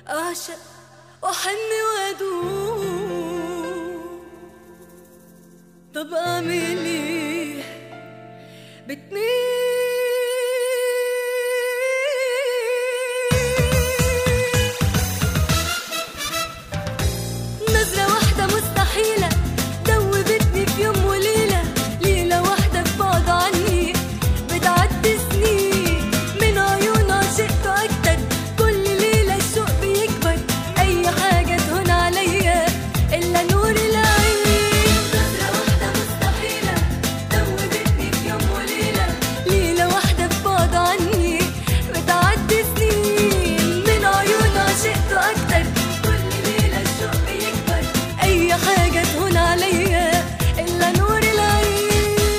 أعشق وأحن وأدوم طب أعمل إيه بتميل نظرة واحدة مستحيلة دوبتني في يوم وليلة ليلة واحدة في بعد عني بتعدي سنين من عيون عشقت أكتر كل ليلة الشوق بيكبر أي حاجة تهون عليا إلا نور العين نظرة واحدة مستحيلة دوبتني في يوم وليلة ليلة واحدة في بعد عني بتعدي سنين من عيون عشقت أكتر كل ليلة الشوق بيكبر أي حاجة تهون عليا إلا نور العين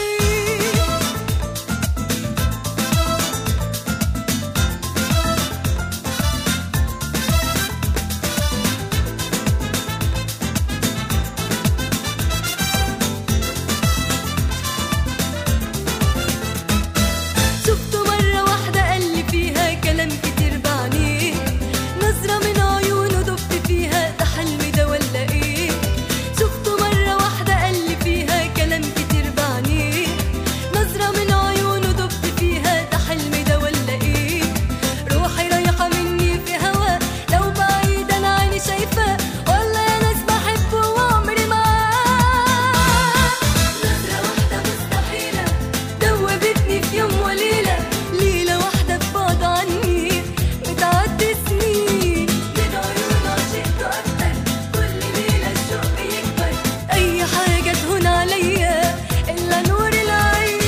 شفته مرة واحدة قال لي فيها كلام كتير بعديه نظرة من عيونه دبت فيها ده حلمي ده ولا ايه شفته مرة واحدة قال لي فيها كلام كتير بعديه نظرة من عيونه دبت فيها ده حلمي ده ولا ايه روحي رايحة مني في هوا لو بعيد انا عيني شايفاه والله يا ناس بحبه وعمري معاه نظرة واحدة مستحيلة دوبتني في يوم وليلة ليلة واحدة في بعد عني بتعدي سنين من عيون عشقت أكتر كل ليلة الشوق بيكبر أي حاجة تهون عليا إلا نور العين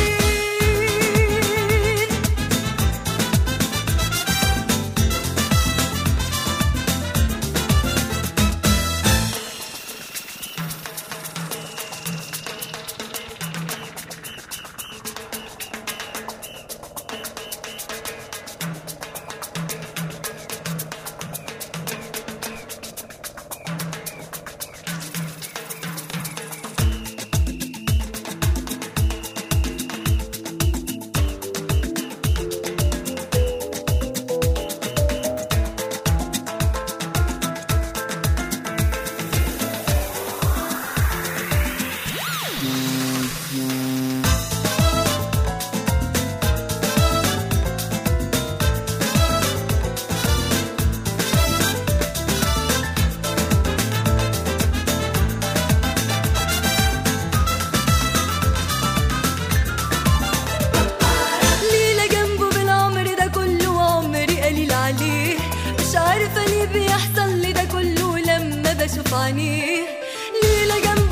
ليلة جنبه بالعمر ده كله وعمري قليل عليه مش عارفة ليه بيحصل لي ده كله لما بشوف عينيه ليلة جنبه